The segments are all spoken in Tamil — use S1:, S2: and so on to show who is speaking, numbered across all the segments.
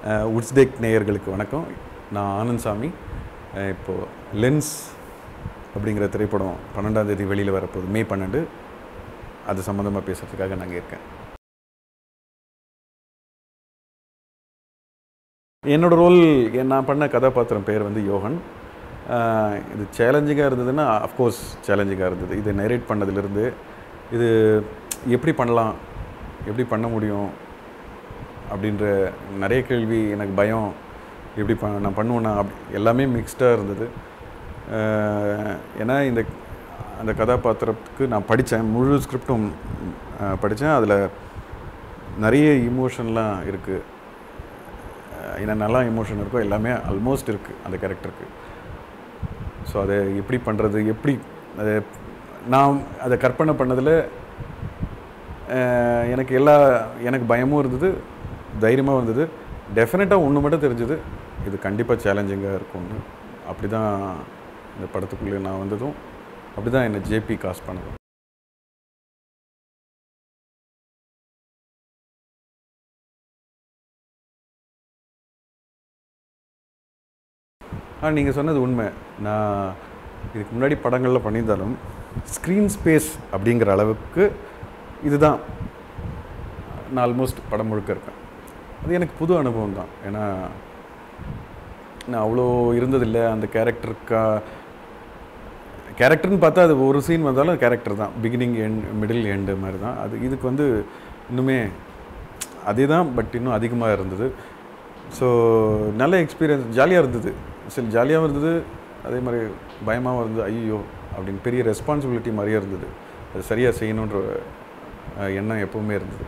S1: உட்ஸ்டேக் நேயர்களுக்கு வணக்கம் நான் ஆனந்த் சாமி அஹ் இப்போது லென்ஸ் அப்படிங்கிற திரைப்படம் பன்னெண்டாம் தேதி வெளியில் வரப்போகுது மே பன்னெண்டு அது சம்மந்தமாக பேசுகிறதுக்காக நாங்கள் இருக்கேன் என்னோட ரோல் நான் பண்ண கதாபாத்திரம் பேர் வந்து யோகன் அஹ் இது சேலஞ்சிங்காக இருந்ததுன்னா அஃப்கோர்ஸ் சேலஞ்சிங்காக இருந்தது இது நரேட் பண்ணதுலேருந்து இது எப்படி பண்ணலாம் எப்படி பண்ண முடியும் அப்படின்ற நிறைய கேள்வி எனக்கு பயம் எப்படி ப நான் பண்ணுவேன்னா அப்படி எல்லாமே மிக்ஸ்டாக இருந்தது அஹ் ஏன்னா இந்த அந்த கதாபாத்திரத்துக்கு நான் படித்தேன் முழு ஸ்கிரிப்டும் படித்தேன் அதில் நிறைய இமோஷன்லாம் இருக்குது என்னென்னலாம் இமோஷன் இருக்கோ எல்லாமே ஆல்மோஸ்ட் இருக்குது அந்த கேரக்டருக்கு ஸோ அதை எப்படி பண்ணுறது எப்படி அதை நான் அதை கற்பனை பண்ணதில் அஹ், எனக்கு எல்லா எனக்கு பயமும் இருந்தது தைரியமாக இருந்தது டெஃபினட்டாக ஒன்று மட்டும் தெரிஞ்சது இது கண்டிப்பாக சேலஞ்சிங்காக இருக்கும்னு அப்படி தான் இந்த படத்துக்குள்ளே நான் வந்ததும் அப்படி தான் என்னை ஜேபி காஸ் பண்ணதும் ஆ நீங்கள் சொன்னது உண்மை நான் இதுக்கு முன்னாடி படங்களில் பண்ணியிருந்தாலும் ஸ்க்ரீன் ஸ்பேஸ் அப்படிங்கிற அளவுக்கு இதுதான் நான் ஆல்மோஸ்ட் படம் முழுக்க இருப்பேன் அது எனக்கு புது அனுபவம் தான் ஏன்னா நான் அவ்வளோ இருந்ததில்லை அந்த கேரக்டருக்கா கேரக்டர்னு பார்த்தா அது ஒரு சீன் வந்தாலும் கேரக்டர் தான் பிகினிங் எண்ட் மிடில் எண்டு மாதிரி தான் அது இதுக்கு வந்து இன்னுமே அதே தான் பட் இன்னும் அதிகமாக இருந்தது ஸோ நல்ல எக்ஸ்பீரியன்ஸ் ஜாலியாக இருந்தது சரி ஜாலியாகவும் இருந்தது அதே மாதிரி பயமாகவும் இருந்தது ஐயோ அப்படின்னு பெரிய ரெஸ்பான்சிபிலிட்டி மாதிரியே இருந்தது அது சரியாக செய்யணுன்ற அஹ், எண்ணம் எப்பவுமே இருந்தது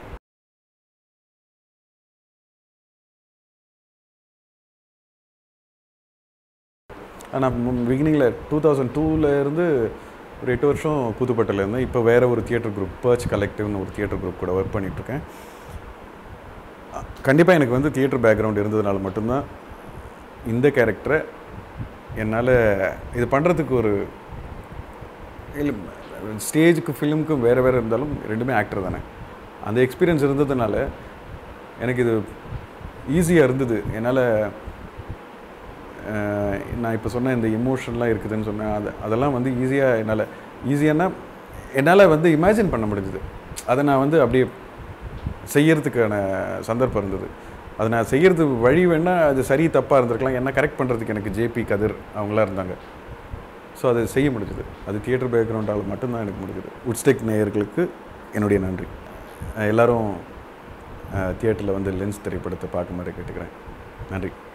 S1: நான் பிகினிங்கில் டூ தௌசண்ட் டூலேருந்து ஒரு எட்டு வருஷம் புதுப்பட்டில் இருந்தேன் இப்போ வேறு ஒரு தியேட்டர் குரூப் பர்ச் கலெக்டிவ்னு ஒரு தியேட்டர் குரூப் கூட ஒர்க் பண்ணிகிட்ருக்கேன் கண்டிப்பாக எனக்கு வந்து தியேட்டர் பேக்ரவுண்ட் இருந்ததுனால மட்டும்தான் இந்த கேரக்டரை என்னால் இது பண்ணுறதுக்கு ஒரு இல்லை ஸ்டேஜுக்கு ஃபிலிமுக்கும் வேறு வேறு இருந்தாலும் ரெண்டுமே ஆக்டர் தானே அந்த எக்ஸ்பீரியன்ஸ் இருந்ததுனால எனக்கு இது ஈஸியாக இருந்தது என்னால் அஹ், நான் இப்போ சொன்ன இந்த எமோஷன்லாம் இருக்குதுன்னு சொன்னேன் அது அதெல்லாம் வந்து ஈஸியாக என்னால் ஈஸியானா என்னால் வந்து இமேஜின் பண்ண முடிஞ்சுது அதை நான் வந்து அப்படியே செய்யறதுக்கான சந்தர்ப்பம் இருந்தது அதை நான் செய்யறது வழி வேணால் அது சரி தப்பாக இருந்திருக்கலாம் என்ன கரெக்ட் பண்ணுறதுக்கு எனக்கு ஜேபி கதிர் அவங்களாம் இருந்தாங்க ஸோ அதை செய்ய முடிஞ்சது அது தியேட்டர் பேக்ரவுண்டால் மட்டும்தான் எனக்கு முடிஞ்சது உட்ஸ்டெக் நேயர்களுக்கு என்னுடைய நன்றி அஹ் எல்லாரும் தியேட்டரில் வந்து லென்ஸ் திரைப்படத்தை பார்க்குமாறு கேட்டுக்கிறேன் நன்றி